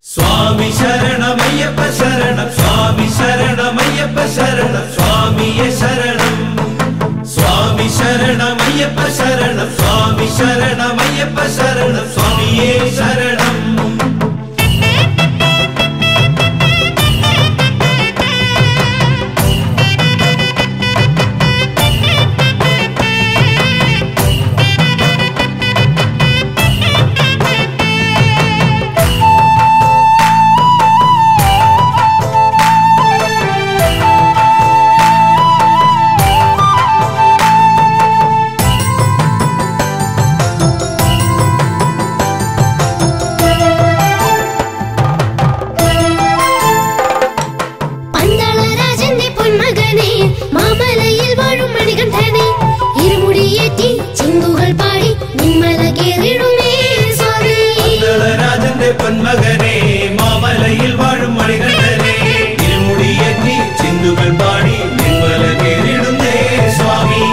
സ്വാമി ശരണമയ്യപ്പ ശരണം സ്വാമി ശരണമയ്യപ്പ ശരണം സ്വാമിയെ ശരണം സ്വാമി ശരണമയ്യപ്പ ശരണം സ്വാമി ശരണമയ്യപ്പ ശരണം സ്വാമിയെ ശരണം പന്തളരാജന്റെ പൊന്മകനെ മാമലയിൽ വാഴും മണികണ്ഠനെ ഇരുമുടിയേറ്റി ചിന്തുകൾ പാടി നിന്മല കേറിടുമേ സ്വാമി രാജന്റെ പൊന്മകനെ മാമലയിൽ വാഴും മണികണ്ഠനെ ഇരുമുടിയേറ്റി ചിന്തുകൾ പാടി നിന്മല കേറിടുന്നേ സ്വാമി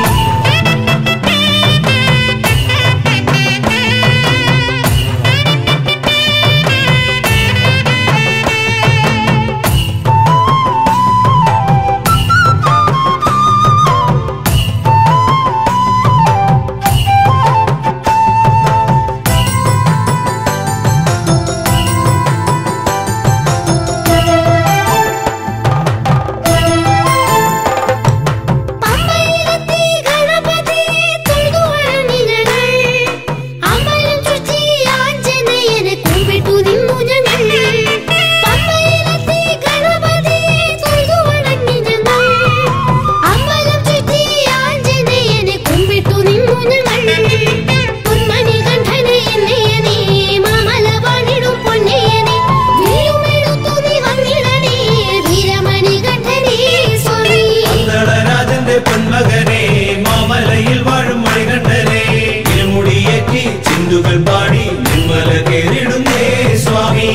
പമ്പയിലെത്തി ഗണപതിയെ തൊഴുതു വണങ്ങിനങ്ങൾ. അമ്പലം ചുറ്റി ആഞ്ജനേയനെ കുമ്പിട്ടു നിന്നു ഞങ്ങൾ. പമ്പയിലെത്തി ഗണപതിയെ തൊഴുതു വണങ്ങിനങ്ങൾ. അമ്പലം ചുറ്റി ആഞ്ജനേയനെ കുമ്പിട്ടു നിന്നു ഞങ്ങൾ. പൊന്മണികണ്ഠനെ എന്നേയനെ, മാമല വാണിടും പൊന്നേയനെ, വില്ലുമെടുത്തു നീ വന്നിടണേ, വീരമണികണ്ഠനേ സ്വാമി രാജന്റെ പൊന്മകനെ മാമലയിൽ വാഴും മണികണ്ഠനെ ഇരുമുടിയേറ്റി ചിന്തുകൾ പാടി നിന്മല കേറിടുന്നേ സ്വാമി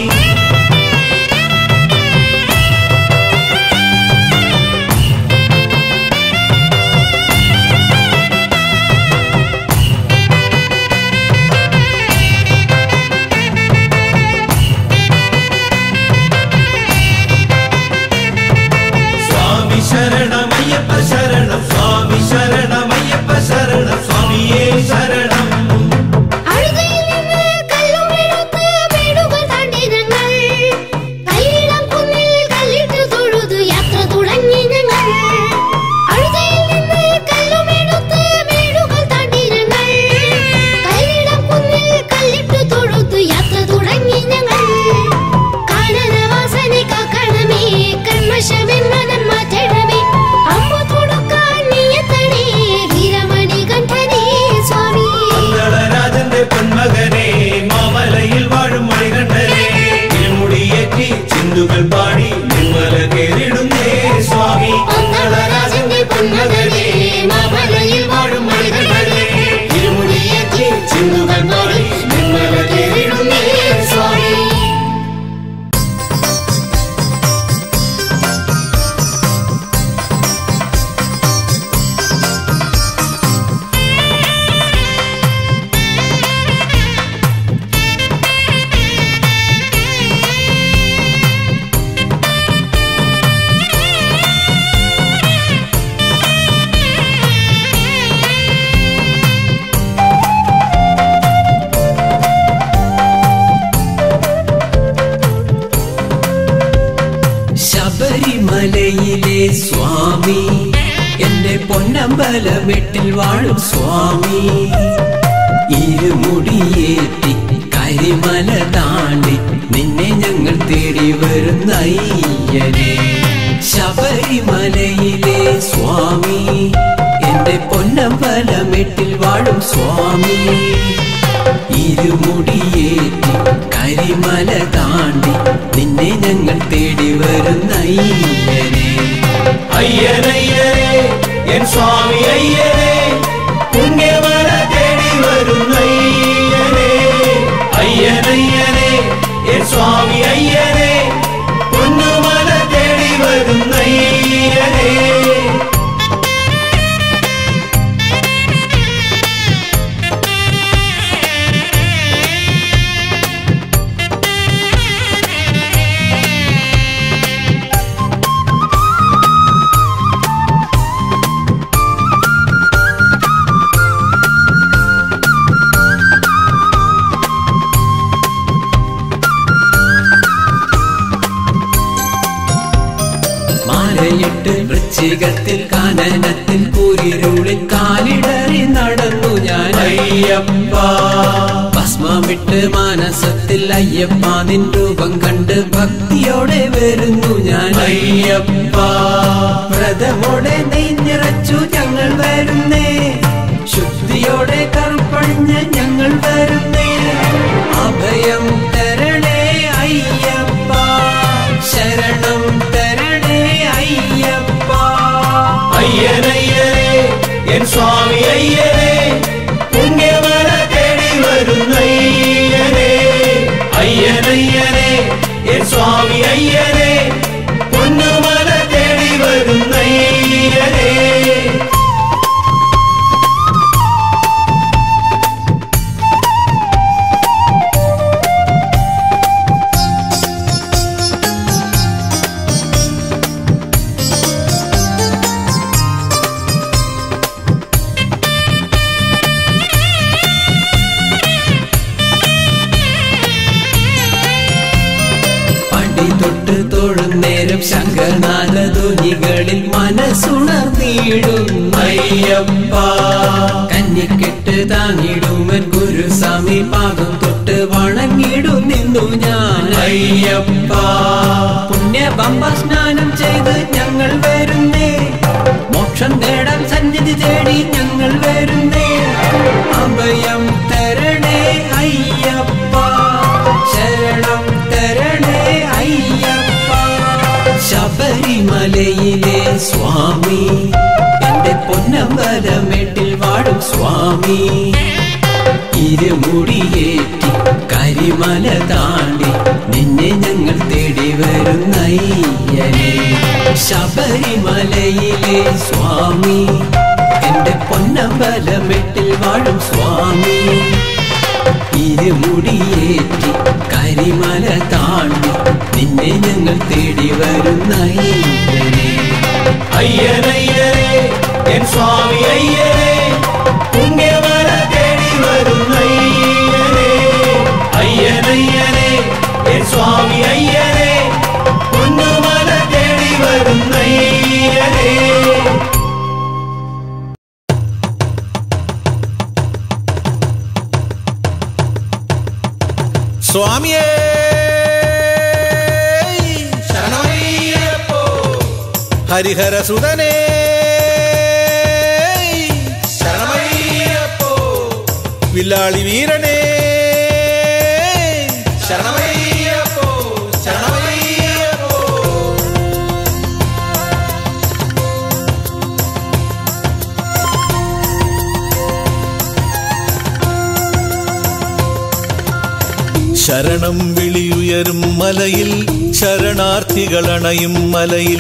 സ്വാമി ശരണമയ്യപ്പ ശരണം സ്വാമി ശരണമയ്യപ്പ ശരണം സ്വാമിയേ ശരണം അഴുകയിൽ നിന്ന് കല്ലുമെടുത്ത് വീടുകൾ താണ്ടി ഞങ്ങൾ. കല്ലിളം കുന്നിൽ കല്ലിട്ട് തൊഴുതു യാത്ര തുടങ്ങി ഞങ്ങൾ. അഴുകയിൽ നിന്ന് കല്ലുമെടുത്ത് വീടുകൾ താണ്ടി ഞങ്ങൾ. കല്ലിളം കുന്നിൽ കല്ലിട്ട് തൊഴുതു യാത്ര തുടങ്ങി ഞങ്ങൾ. കാനനവാസനെ കാക്കണമേ, കന്മഷമെന്മനം മാറ്റണമേ. അമ്പു തൊടുക്കാൻ നീയെത്തണേ, വീരമണികണ്ഠനേ സ്വാമി രാജന്റെ പൊന്മകനെ മാമലയിൽ വാഴും മണികണ്ഠനെ ഇരുമുടിയേറ്റി ചിന്തുകൾ പാടി നിന്മല കേറിടുന്നേ സ്വാമി മംഗളരാജന്റെ പൊന്മകനെ മാമലയിൽ വാഴും മണികണ്ഠനെ ഇരുമുടിയേറ്റി ചിന്തുകൾ പാടി നിന്മല കേറിടുന്നേ സ്വാമി ശബരിമലയിലെ സ്വാമി എന്റെ പൊന്നമ്പലമെട്ടിൽ വാഴും സ്വാമി ഇരുമുടിയേറ്റി കരിമല താണ്ടി നിന്നെ ഞങ്ങൾ തേടി വരുന്ന അയ്യനെ ശബരിമലയിലെ സ്വാമി എന്റെ പൊന്നമ്പലമെട്ടിൽ വാഴും സ്വാമി ഇരുമുടിയേറ്റി കരിമല താണ്ടി നിന്നെ ഞങ്ങൾ തേടി വരുന്ന അയ്യനെ അയ്യനയ്യനെ എൻ സ്വാമി അയ്യനെ പുണ്യമല തേടി വരുന്ന അയ്യനെ അയ്യനയ്യനെ എൻ സ്വാമി അയ്യനെ പൊന്നുമല തേടി വരുന്ന അയ്യനെ ും വൃശ്ചികത്തിൽ കാനനത്തിൽ കൂരിരുളിൽ കാലിടറി നടന്നു ഞാൻ അയ്യപ്പ ഭസ്മമിട്ട് മാനസത്തിൽ അയ്യപ്പ നിൻ രൂപം കണ്ട് ഭക്തിയോടെ വരുന്നു ഞാൻ അയ്യപ്പ വ്രതമോടെ നെയ് നിറച്ചു ഞങ്ങൾ വരുന്നേ ശുദ്ധിയോടെ കറുപ്പണിഞ്ഞ് ഞങ്ങൾ വരുന്നേ അഭയം തരണേ അയ്യപ്പ ശരണം തരണേ അയ്യപ്പ അയ്യനയ്യരേ എൻ സ്വാമി അയ്യരേ പുണ്യമല തേടി വരുന്നയ്യരേ അയ്യനയ്യരേ എൻ സ്വാമി അയ്യരേ പൊന്നുമല തേടി വരുന്നയ്യരേ പടി തൊട്ട് തൊഴുന്നേരം ശങ്കനാഥ ധ്വനികളിൽ മനസ്സുണർന്നിടും അയ്യപ്പ കന്നിക്കെട്ട് താങ്ങിടുമൻ ഗുരുസ്വാമി പാദം തൊട്ട് വണങ്ങിടും നിന്നു ഞാൻ അയ്യപ്പ പുണ്യ ബമ്പ സ്നാനം ചെയ്ത് ഞങ്ങൾ വരുന്നേ മോക്ഷം നേടാൻ സന്നിധി തേടി ഞങ്ങൾ വരുന്നേ അഭയം തരണേ അയ്യപ്പ ശരണം തരണേ അയ്യപ്പ ശബരിമലയിലെ സ്വാമി എന്റെ പൊന്നമ്പലമെട്ടിൽ വാഴും സ്വാമി ഇരുമുടിയേറ്റി കരിമല താണ്ടി നിന്നെ ഞങ്ങൾ തേടി വരുന്നയ്യനെ ശബരിമലയിലെ സ്വാമി എന്റെ പൊന്നമ്പലമെട്ടിൽ വാഴും സ്വാമി ഇരുമുടിയേറ്റി കരിമല താണ്ടി നിന്നെ ഞങ്ങൾ തേടി വരുന്നയ്യനെ അയ്യനയ്യരേ എൻ സ്വാമി അയ്യരേ പുണ്യമല തേടി വരുന്നയ്യരേ അയ്യനയ്യരേ എൻ സ്വാമി അയ്യരേ പൊന്നുമല തേടി വരുന്നയ്യരേ സ്വാമിയേ ശരണമയ്യപ്പോ ഹരിഹരസുതനേ ശരണമയ്യപ്പോ വില്ലാളി വീരനേ ശരണമയ്യപ്പോ ശരണമയ്യപ്പോ ശരണം വിളിയുയരും മലയിൽ ശരണാർത്ഥികളണയും മലയിൽ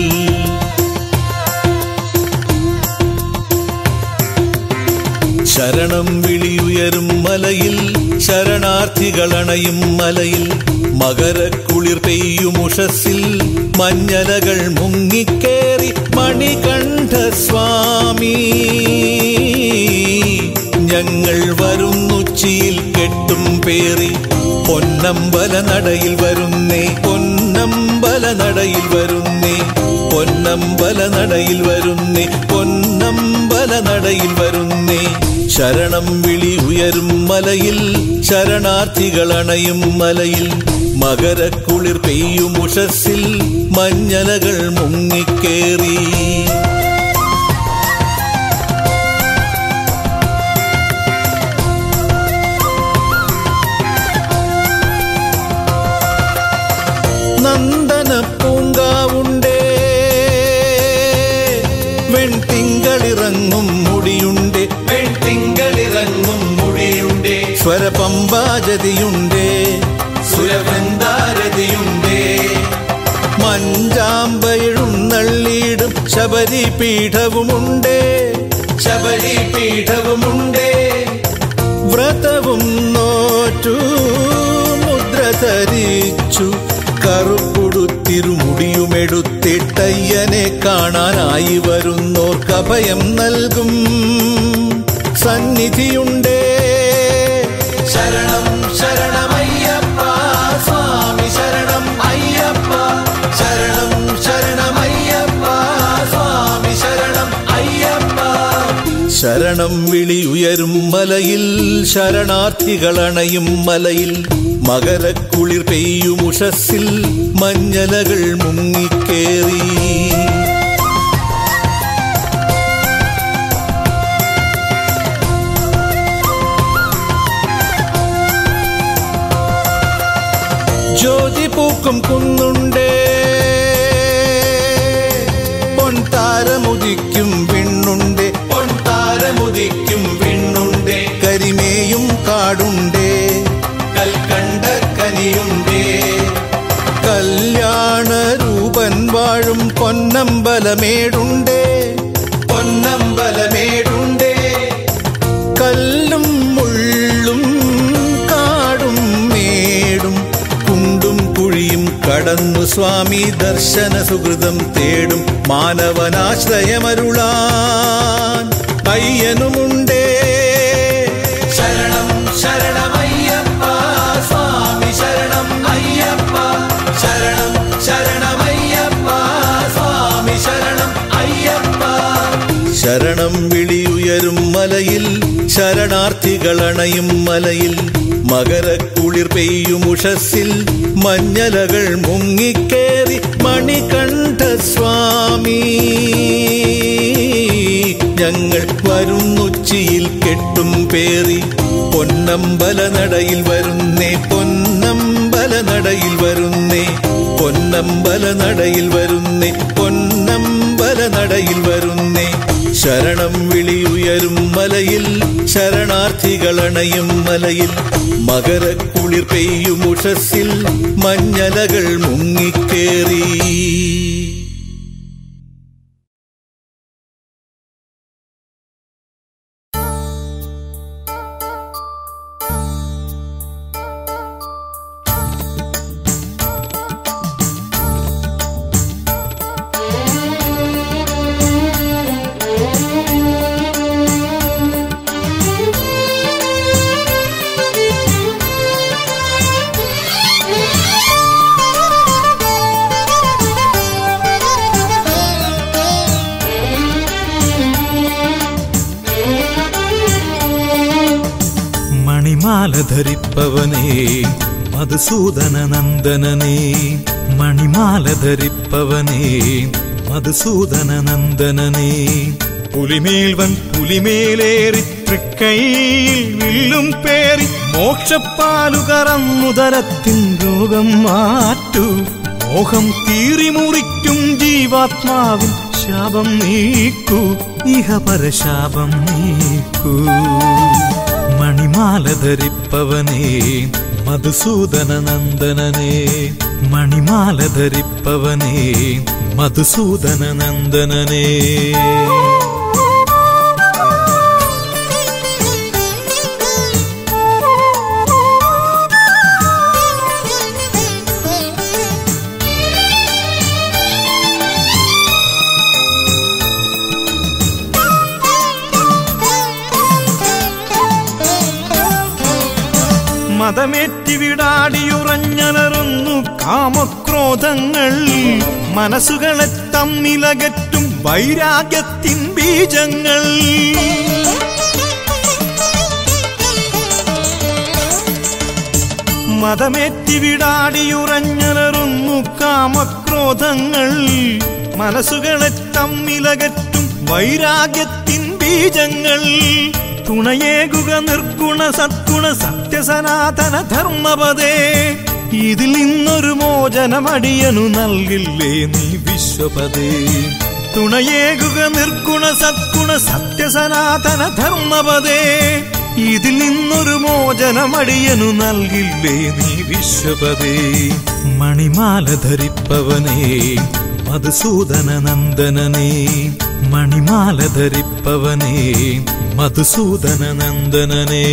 ശരണം വിളിയുയരും മലയിൽ ശരണാർത്ഥികളണയും മലയിൽ മകരക്കുളിർ പെയ്യുമുഷസ്സിൽ മഞ്ഞലകൾ മുങ്ങിക്കേറി മണികണ്ഠ സ്വാമി ഞങ്ങൾ വരുന്നുച്ചിയിൽ കെട്ടും പേറി പൊന്നമ്പല നടയിൽ വരുന്നേ പൊന്നമ്പല നടയിൽ വരുന്നേ പൊന്നമ്പല നടയിൽ വരുന്നേ പൊന്നമ്പല നടയിൽ വരുന്നേ ശരണം വിളി ഉയരും മലയിൽ ശരണാർത്ഥികളണയും മലയിൽ മകരക്കുളിർ പെയ്യും ഉഷസ്സിൽ മഞ്ഞലകൾ മുങ്ങിക്കേറി നന്ദന പൂങ്കാവുണ്ടേ വെൺതിങ്കളിറങ്ങും മുടിയുണ്ടേ പെൺതിങ്കളിറങ്ങും മുടിയുണ്ടേ സ്വരപമ്പാജതിയുണ്ടേ സുരവൃന്ദാരതിയുണ്ടേ മഞ്ചാമ്പയിഴും നള്ളിയിടും ശബരി പീഠവുമുണ്ടേ ശബരി പീഠവുമുണ്ടേ വ്രതവും നോറ്റു മുദ്ര ധരിച്ചു കറുപ്പുടുത്തിരുമുടിയുമെടുത്തിട്ടയ്യനെ കാണാനായി വരുന്നോർക്ക് അഭയം നൽകും സന്നിധിയുണ്ടേ ശരണം ശരണമയ്യപ്പ സ്വാമി ശരണം അയ്യപ്പ ശരണം ശരണമയ്യപ്പ ശരണം വിളി ഉയരും മലയിൽ ശരണാർത്ഥികളണയും മലയിൽ മകരക്കുളിർ പെയ്യുമുഷസ്സിൽ മഞ്ഞലകൾ മുങ്ങിക്കേറി ജ്യോതി പൂക്കും കുന്നുണ്ടേ പൊൻതാരമുദിക്കും വിണ്ണുണ്ടേ പൊൻതാരമുദിക്കും വിണ്ണുണ്ടേ കരിമേയും കാടുണ്ടേ കൽക്കണ്ട കനിയുണ്ടേ കല്യാണ രൂപൻ വാഴും പൊന്നമ്പലമേടുണ്ടേ പൊന്നമ്പലമേടുണ്ടേ കല്ലും മുള്ളും കാടും മേടും കുണ്ടും കുഴിയും കടന്നു സ്വാമി ദർശന സുഹൃതം തേടും മാനവനാശ്രയമരുളാൻ അയ്യനുമുണ്ടേ ശരണം ശരണമയ്യപ്പ സ്വാമി ശരണം അയ്യപ്പ ശരണം ശരണമയ്യപ്പ സ്വാമി ശരണം അയ്യപ്പ ശരണം വിളിയുയരും മലയിൽ ശരണാർത്ഥികളണയും മലയിൽ മകരക്കുളിർ പെയ്യുമുഷസ്സിൽ മഞ്ഞലകൾ മുങ്ങിക്കേറി മണികണ്ഠ സ്വാമി ഞങ്ങൾ വരുന്നുച്ചിയിൽ കെട്ടും പേറി പൊന്നമ്പല നടയിൽ വരുന്നേ പൊന്നമ്പല നടയിൽ വരുന്നേ പൊന്നമ്പല നടയിൽ വരുന്നേ പൊന്നമ്പല നടയിൽ വരുന്നേ ശരണം വിളിയുയരും മലയിൽ ശരണാർത്ഥികളണയും മലയിൽ മകരക്കുളിർ പെയ്യുമുഷസ്സിൽ മഞ്ഞലകൾ മുങ്ങിക്കേറി മണിമാല ധരിപ്പവനേ മധുസൂദന നന്ദനനേ മണിമാല ധരിപ്പവനേ മധുസൂദന നന്ദനനേ പുലിമേൽവൻ പുലിമേലേറി തൃക്കൈയിൽ വില്ലും പേറി മോക്ഷപ്പാലു കറന്നുതരത്തിൻ രോഗം മാറ്റൂ മോഹം കീറിമുറിക്കും ജീവാത്മാവിൻ ശാപം നീക്കൂ ഇഹപരശാപം നീക്കൂ മണിമാല ധരിപ്പവനേ മധുസൂദന നന്ദനനേ മണിമാല ധരിപ്പവനേ മധുസൂദന നന്ദനനേ മതമേറ്റി വിടാടിയുറഞ്ഞലറുന്നു കാമക്രോധങ്ങൾ മനസ്സുകളെ തമ്മിലകറ്റും വൈരാഗ്യത്തിൻ ബീജങ്ങൾ മതമേറ്റി വിടാടിയുറഞ്ഞലറുന്നു കാമക്രോധങ്ങൾ മനസ്സുകളെ തമ്മിലകറ്റും വൈരാഗ്യത്തിൻ ബീജങ്ങൾ തുണയേകുക നിർഗുണ സദ്ഗുണ സത്യസനാതന ധർമ്മപദേ ഇതിൽ നിന്നൊരു മോചനമടിയനു നൽകില്ലേ നീ വിശ്വപദേ തുണയേകുക നിർഗുണ സദ്ഗുണ സത്യസനാതന ധർമ്മപദേ ഇതിൽ നിന്നൊരു മോചനമടിയനു നൽകില്ലേ നീ വിശ്വപദേ മണിമാല ധരിപ്പവനേ മധുസൂദന നന്ദനനേ മണിമാല ധരിപ്പവനേ മധുസൂദന നന്ദനനേ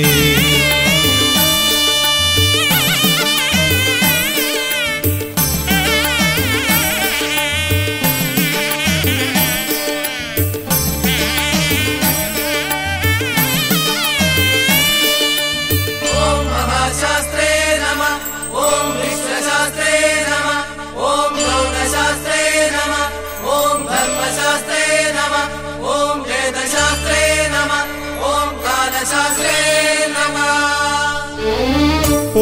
ॐ महाशास्त्रे नमः ॐ विश्वशास्त्रे नमः ॐ गौणशास्त्रे नमः ॐ धर्मशास्त्रे नमः ॐ वेदशास्त्रे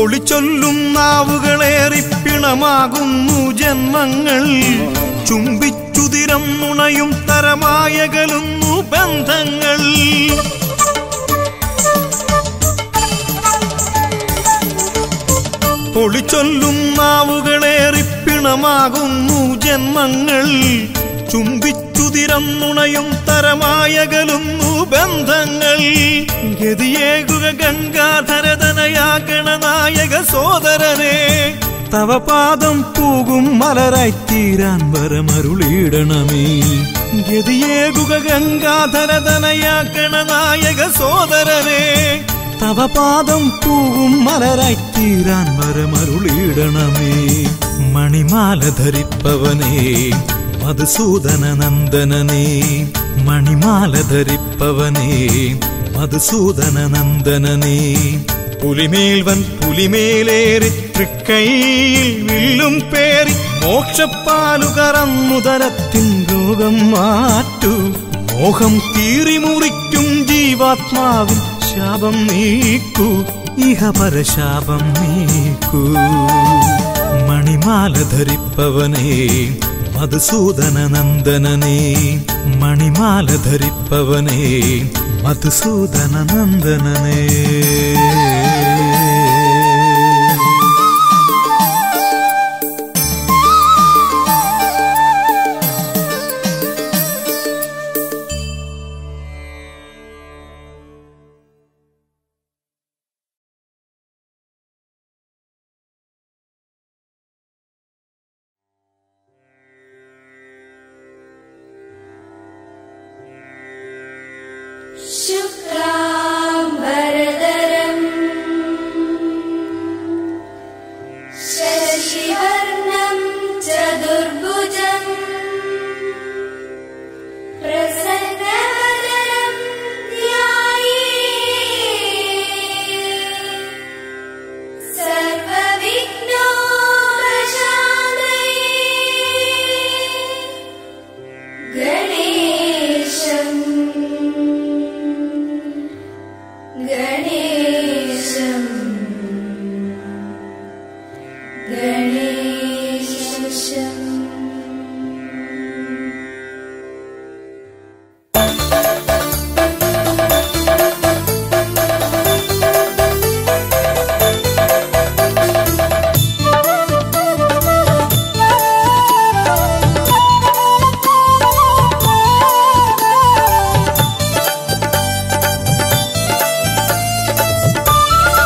പൊളിച്ചൊല്ലും നാവുകളേറി പിണമാകുന്നു ജന്മങ്ങൾ ചുംബിച്ചുതിരം നുണയും തരമായകലുന്നു ബന്ധങ്ങൾ പൊളിച്ചൊല്ലും നാവുകളേറി പിണമാകുന്നു ജന്മങ്ങൾ ചുംബിച്ചുതിരം നുണയും തരമായകലുന്നു ബന്ധങ്ങൾ ഗതിയേകുക ഗംഗാധരതനയാകണ നായക സോദരനെ തവ പാദം പൂകും മലരായി തീരാൻ വരമരുളിയിടണമേ ഗതിയേകുക ഗംഗാധരതനയാകണ നായക സോദരനെ തവ പാദം പൂവും മലരായി തീരാൻ വരമരുളിയിടണമേ മണിമാല ധരിപ്പവനേ മധുസൂദന നന്ദനനേ മണിമാല ധരിപ്പവനേ മധുസൂദന നന്ദനനേ പുലിമേൽവൻ പുലിമേലേറി തൃക്കൈയിൽ വില്ലും പേറി മോക്ഷപ്പാലു കറന്നുതരത്തിൻ രോഗം മാറ്റു മോഹം കീറിമുറിക്കും ജീവാത്മാവിൻ ശാപം നീക്കൂ ഇഹപരശാപം നീക്കൂ മണിമാല ധരിപ്പവനേ മധുസൂദന നന്ദനനേ മണിമാല ധരിപ്പവനേ മധുസൂദന നന്ദനനേ शुक्लाम्बरधरम् शशिवर्णम् चतुर्भुजम् प्रसन्नवदनम् ध्याये सर्वविघ्नोपशान्तये गणेशम् गणेशम् गणेशम्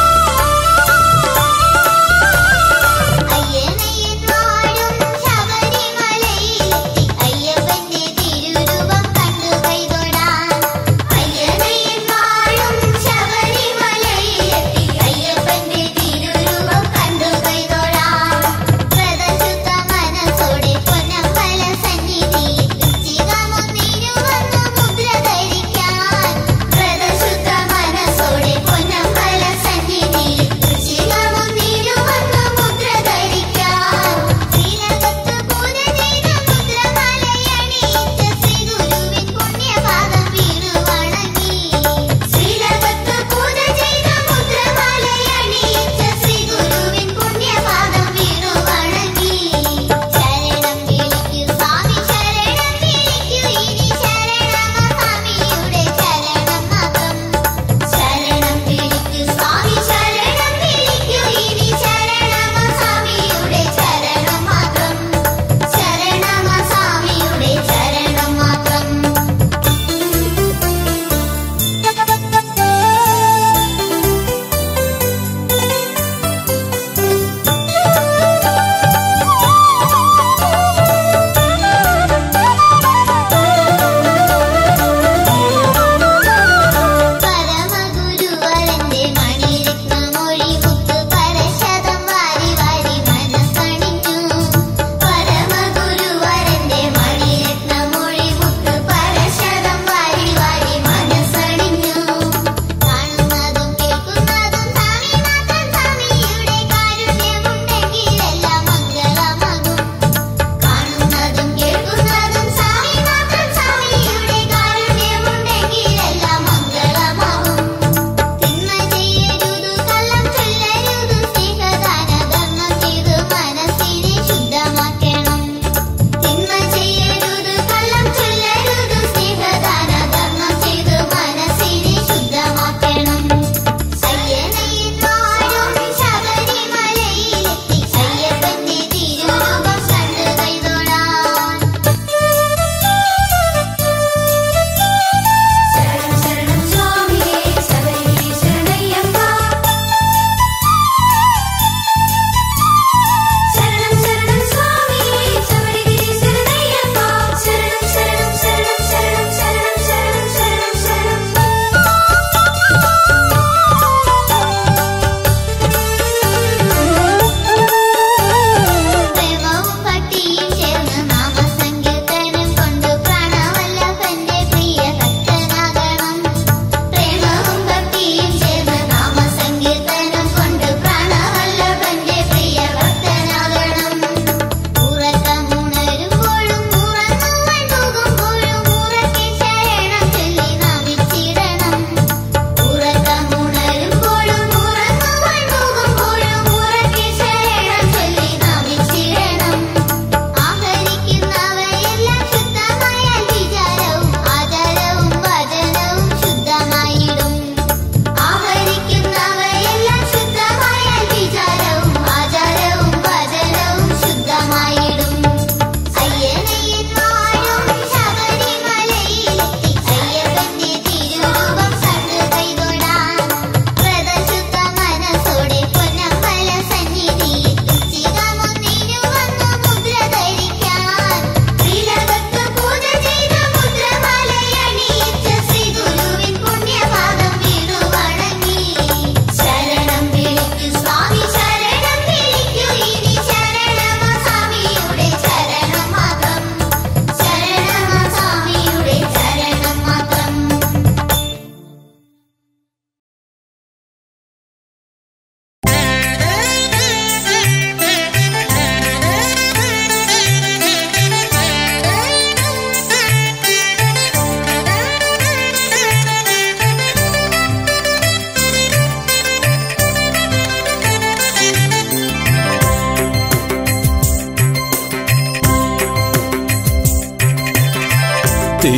അയ്യനയ്യൻ വാഴും ശബരിമലയിൽ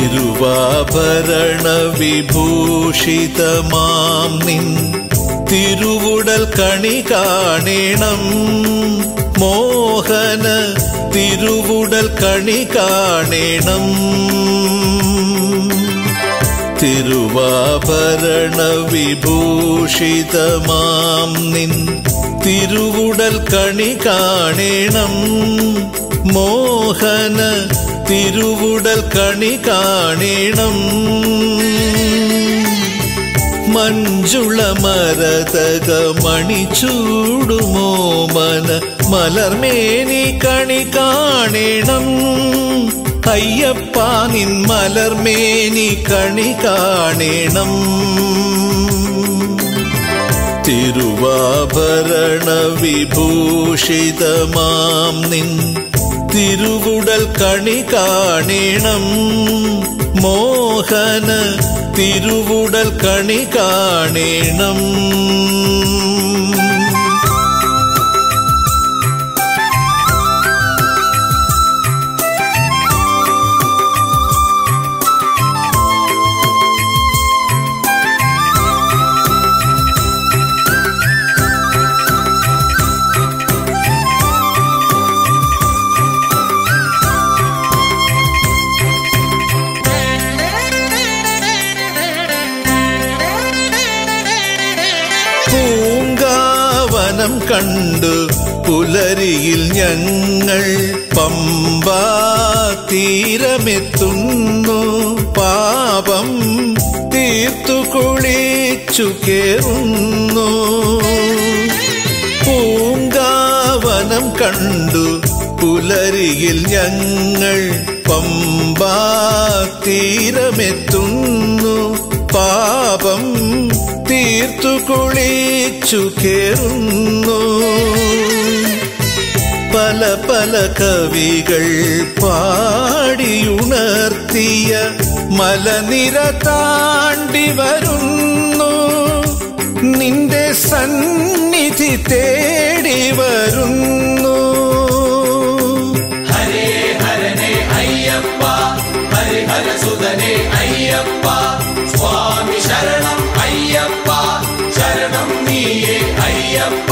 തിരുവാഭരണ വിഭൂഷിതമാം നിൻ തിരുവുടൽ കണി കാണണം മോഹന തിരുവുടൽ കണി കാണണം തിരുവാഭരണ വിഭൂഷിതമാം നിൻ തിരുവുടൽ കണി കാണണം മോഹന തിരുവുടൽ കണി കാണണം മഞ്ജുള മരതക മണിച്ചൂടുമോ മന മലർമേനി കണി കാണണം അയ്യപ്പ നിൻ മലർമേനി കണി കാണണം തിരുവാഭരണ വിഭൂഷിതമാം നിൻ തിരുവുടൽ കണി കാണണം മോഹന തിരുവുടൽ കണി കാണണം പൂങ്കാവനം കണ്ടു പുലരിയിൽ ഞങ്ങൾ പമ്പാ തീരമെത്തുന്നു പാപം തീർത്തു കുളിച്ചു കേറുന്നു പൂങ്കാവനം കണ്ടു പുലരിയിൽ ഞങ്ങൾ പമ്പാ തീരമെത്തുന്നു പാപം തീർത്തു കുളിച്ചു കേറുന്നു പല പല കവികൾ പാടിയുണർത്തിയ മലനിര താണ്ടി വരുന്നു നിന്റെ സന്നിധി തേടി വരുന്നു ഹരേ ഹരനെ അയ്യപ്പ ഹരിഹര സുതനെ അയ്യപ്പ സ്വാമി ശരണം അയ്യപ്പ ശരണം നീയേ അയ്യപ്പ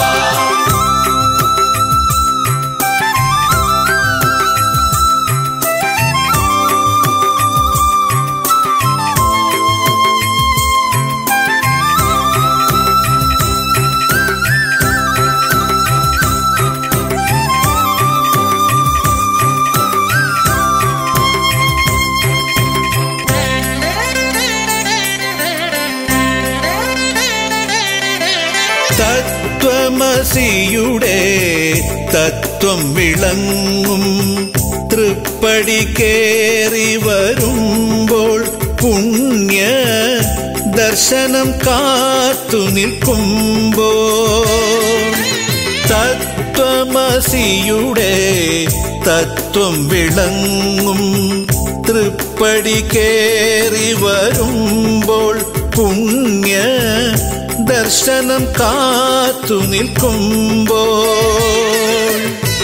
തത്വമസിയുടെ തത്വം വിളങ്ങും തൃപ്പടി കേറി വരുമ്പോൾ പുണ്യ ദർശനം കാത്തു നിൽക്കുമ്പോൾ തത്വമസിയുടെ തത്വം വിളങ്ങും തൃപ്പടി കേറി വരുമ്പോൾ പുണ്യ ദർശനം കാത്തു നിൽക്കുമ്പോൾ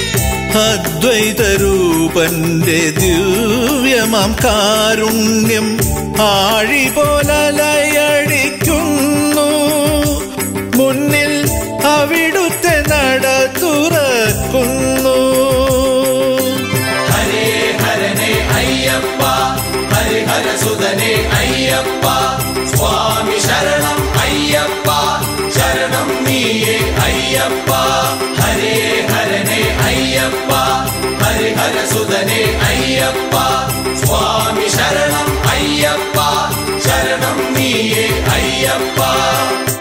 അദ്വൈതരൂപന്റെ ദിവ്യമാം കാരുണ്യം ആഴി പോലലയടിക്കുന്നു മുന്നിൽ അവിടുത്തെ നട തുറക്കുന്നു ഹരേ ഹരനെ അയ്യപ്പ ഹരിഹര സുതനെ അയ്യപ്പ സ്വാമി ശരണം അയ്യപ്പ ശരണം നീയേ അയ്യപ്പ ഹരേ ഹരനെ അയ്യപ്പ ഹരിഹര സുതനെ അയ്യപ്പ സ്വാമി ശരണം അയ്യപ്പ ശരണം നീയേ അയ്യപ്പ